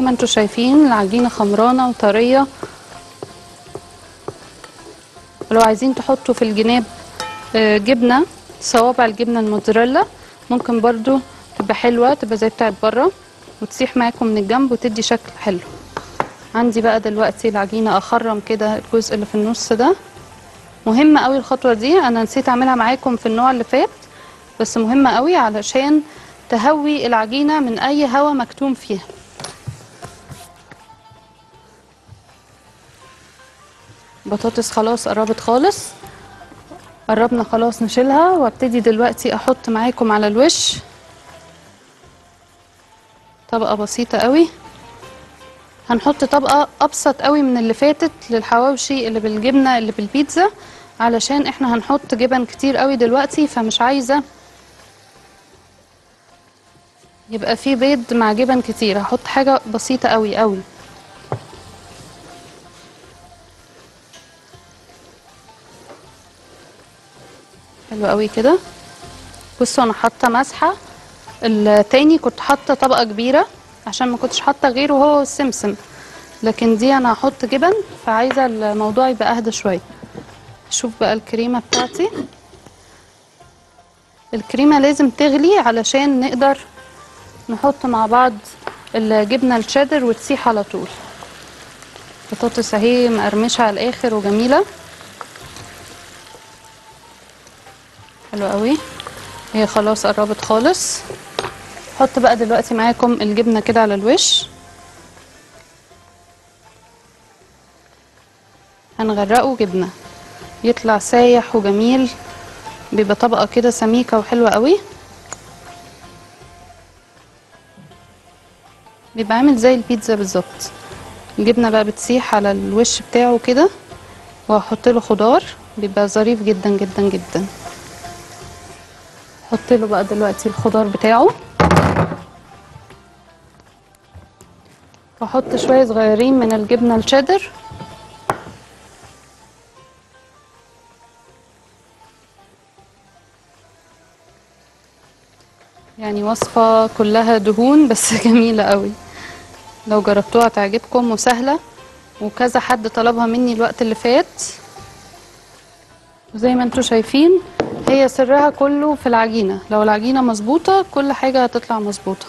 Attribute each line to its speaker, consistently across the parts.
Speaker 1: ما انتوا شايفين العجينه خمرانه وطريه لو عايزين تحطوا في الجناب آه، جبنه صوابع الجبنه الموتزاريلا ممكن برضو تبقى حلوه تبقى زي بتاعت بره وتسيح معاكم من الجنب وتدي شكل حلو عندي بقى دلوقتي العجينه اخرم كده الجزء اللي في النص ده مهمه قوي الخطوه دي انا نسيت اعملها معاكم في النوع اللي فات بس مهمه قوي علشان تهوي العجينه من اي هواء مكتوم فيها بطاطس خلاص قربت خالص قربنا خلاص نشيلها وابتدي دلوقتي احط معاكم على الوش طبقه بسيطه قوي هنحط طبقه ابسط قوي من اللي فاتت للحواوشي اللي بالجبنه اللي بالبيتزا علشان احنا هنحط جبن كتير قوي دلوقتي فمش عايزه يبقى فيه بيض مع جبن كتير هحط حاجه بسيطه قوي قوي حلو قوي كده بصوا انا حاطه مسحه التاني كنت حاطه طبقه كبيره عشان ما كنتش حاطه غيره هو السمسم لكن دي انا هحط جبن فعايزه الموضوع يبقى اهدى شويه شوف بقى الكريمه بتاعتي الكريمه لازم تغلي علشان نقدر نحط مع بعض الجبنه الشيدر وتسيح على طول بطاطس اهي مقرمشه على الاخر وجميله حلو قوي هي خلاص قربت خالص حط بقى دلوقتي معاكم الجبنه كده على الوش هنغرقه جبنه يطلع سايح وجميل بيبقى طبقه كده سميكه وحلوه قوي بيبقى عامل زي البيتزا بالظبط الجبنه بقى بتسيح على الوش بتاعه كده وهحط له خضار بيبقى ظريف جدا جدا جدا حط له بقى دلوقتي الخضار بتاعه واحط شويه صغيرين من الجبنه الشيدر يعني وصفه كلها دهون بس جميله قوي لو جربتوها تعجبكم وسهله وكذا حد طلبها مني الوقت اللي فات وزي ما انتم شايفين هي سرها كله في العجينة لو العجينة مظبوطة كل حاجة هتطلع مظبوطة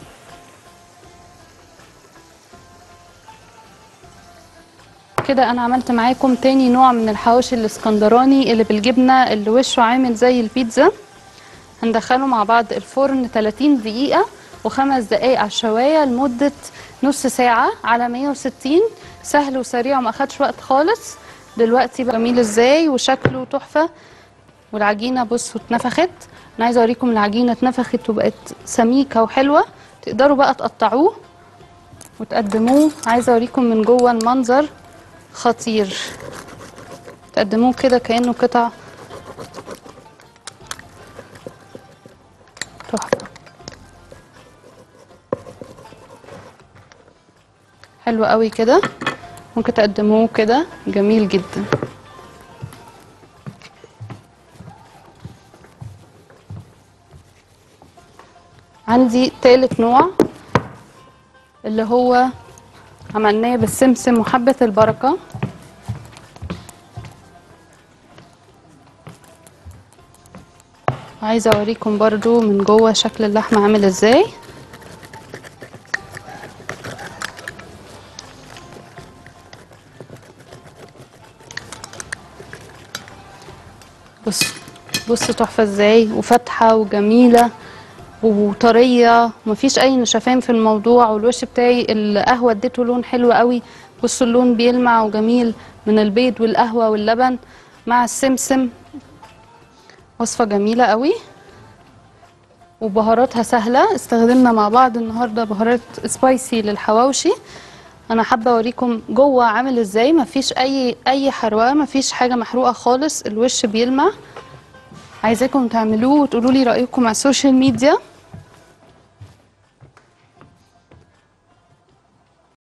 Speaker 1: كده انا عملت معاكم تاني نوع من الحواوشي الاسكندراني اللي بالجبنة اللي وشه عامل زي البيتزا هندخله مع بعض الفرن 30 دقيقة وخمس دقايق على الشواية لمدة نص ساعة على 160 سهل وسريع وما اخدش وقت خالص دلوقتي بقى جميل ازاي وشكله تحفة والعجينه بصوا اتنفخت انا عايزه اوريكم العجينه اتنفخت وبقت سميكه وحلوه تقدروا بقى تقطعوه وتقدموه عايزه اوريكم من جوه المنظر خطير تقدموه كده كانه قطع تحفه حلو قوي كده ممكن تقدموه كده جميل جدا عندي تالت نوع اللي هو عملناه بالسمسم وحبة البركة عايزة اوريكم برضو من جوه شكل اللحمة عامل ازاي بص بص تحفة ازاي وفاتحة وجميلة وطريه مفيش اي نشفان في الموضوع والوش بتاعي القهوه اديته لون حلو قوي بصوا اللون بيلمع وجميل من البيض والقهوه واللبن مع السمسم وصفه جميله قوي وبهاراتها سهله استخدمنا مع بعض النهارده بهارات سبايسي للحواوشي انا حابه اوريكم جوه عامل ازاي مفيش اي اي حروقه مفيش حاجه محروقه خالص الوش بيلمع عايزاكم تعملوه وتقولوا لي رايكم على السوشيال ميديا